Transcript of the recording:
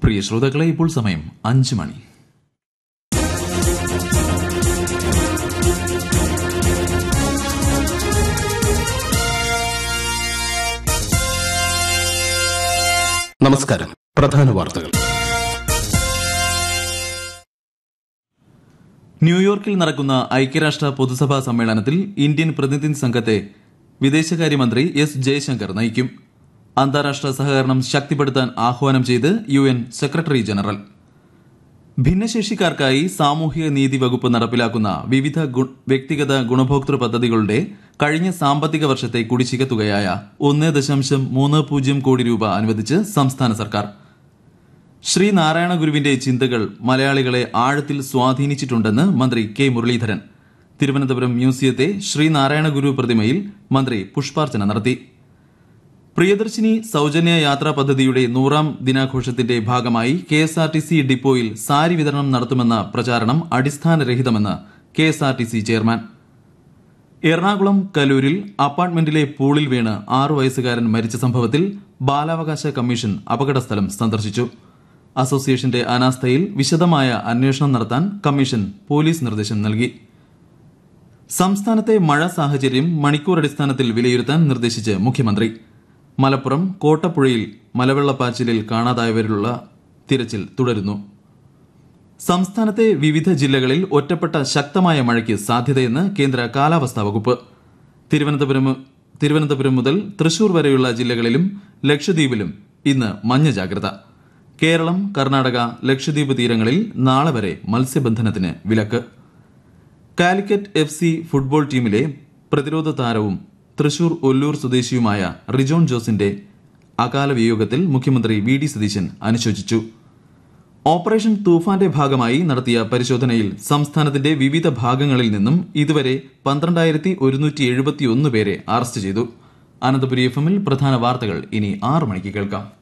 പ്രിയ ശ്രോതാക്കളെ ഇപ്പോൾ സമയം അഞ്ച് മണി നമസ്കാരം പ്രധാന വാർത്തകൾ ന്യൂയോർക്കിൽ നടക്കുന്ന ഐക്യരാഷ്ട്ര പൊതുസഭാ സമ്മേളനത്തിൽ ഇന്ത്യൻ പ്രതിനിധി സംഘത്തെ വിദേശകാര്യമന്ത്രി എസ് ജയശങ്കർ നയിക്കും അന്താരാഷ്ട്ര സഹകരണം ശക്തിപ്പെടുത്താൻ ആഹ്വാനം ചെയ്ത് യു എൻ സെക്രട്ടറി ജനറൽ ഭിന്നശേഷിക്കാർക്കായി സാമൂഹിക നീതി വകുപ്പ് നടപ്പിലാക്കുന്ന വിവിധ ഗു- വ്യക്തിഗത ഗുണഭോക്തൃ പദ്ധതികളുടെ കഴിഞ്ഞ സാമ്പത്തിക വർഷത്തെ കുടിശ്ശിക തുകയായ ഒന്ന് ദശാംശം മൂന്ന് പൂജ്യം കോടി രൂപ അനുവദിച്ച് സംസ്ഥാന സർക്കാർ ശ്രീനാരായണ ഗുരുവിന്റെ ചിന്തകൾ മലയാളികളെ ആഴത്തിൽ സ്വാധീനിച്ചിട്ടുണ്ടെന്ന് മന്ത്രി കെ മുരളീധരൻ തിരുവനന്തപുരം മ്യൂസിയത്തെ ശ്രീനാരായണ ഗുരു പ്രതിമയിൽ മന്ത്രി പുഷ്പാർച്ചന നടത്തി പ്രിയദർശിനി സൌജന്യ യാത്രാ പദ്ധതിയുടെ നൂറാം ദിനാഘോഷത്തിന്റെ ഭാഗമായി K S R T C ഡിപ്പോയിൽ സാരി വിതരണം നടത്തുമെന്ന പ്രചാരണം അടിസ്ഥാനരഹിതമെന്ന് K S R T C chairman Ernakulam കലൂരിൽ അപ്പാർട്ട്മെന്റിലെ പൂളിൽ വീണ് ആറു വയസ്സുകാരൻ മരിച്ച സംഭവത്തിൽ ബാലാവകാശ കമ്മീഷൻ അപകടസ്ഥലം സന്ദർശിച്ചു അസോസിയേഷന്റെ അനാസ്ഥയിൽ വിശദമായ അന്വേഷണം നടത്താൻ കമ്മീഷൻ പോലീസ് നിർദ്ദേശം നൽകി സംസ്ഥാനത്തെ മഴ സാഹചര്യം മണിക്കൂർ അടിസ്ഥാനത്തിൽ വിലയിരുത്താൻ നിർദ്ദേശിച്ച് മുഖ്യമന്ത്രി മലപ്പുറം കോട്ടപ്പുഴയിൽ മലവെള്ളപ്പാച്ചിലിൽ കാണാതായവരിലുള്ള തിരച്ചിൽ തുടരുന്നു സംസ്ഥാനത്തെ വിവിധ ജില്ലകളിൽ ഒറ്റപ്പെട്ട ശക്തമായ മഴയ്ക്ക് സാധ്യതയെന്ന് കേന്ദ്ര കാലാവസ്ഥാ വകുപ്പ് തിരുവനന്തപുരം തിരുവനന്തപുരം മുതൽ തൃശൂർ വരെയുള്ള ജില്ലകളിലും ലക്ഷദ്വീപിലും ഇന്ന് മഞ്ഞ ജാഗ്രത കേരളം കർണാടക ലക്ഷദ്വീപ് തീരങ്ങളിൽ നാളെ വരെ മത്സ്യബന്ധനത്തിന് വിലക്ക് കാലിക്കറ്റ് എഫ് സി ഫുട്ബോൾ ടീമിലെ പ്രതിരോധ താരവും തൃശൂർ ഒല്ലൂർ സ്വദേശിയുമായ റിജോൺ ജോസിന്റെ അകാല വിയോഗത്തിൽ മുഖ്യമന്ത്രി വി ഡി സതീശൻ അനുശോചിച്ചു ഓപ്പറേഷൻ തൂഫാന്റെ ഭാഗമായി നടത്തിയ പരിശോധനയിൽ സംസ്ഥാനത്തിന്റെ വിവിധ ഭാഗങ്ങളിൽ നിന്നും ഇതുവരെ പന്ത്രണ്ടായിരത്തി ഒരുന്നൂറ്റി എഴുപത്തിയൊന്ന് പേരെ അറസ്റ്റ് ചെയ്തു അനന്തപുരി എഫ് എമ്മിൽ പ്രധാന വാർത്തകൾ ഇനി ആറ് മണിക്ക് കേൾക്കാം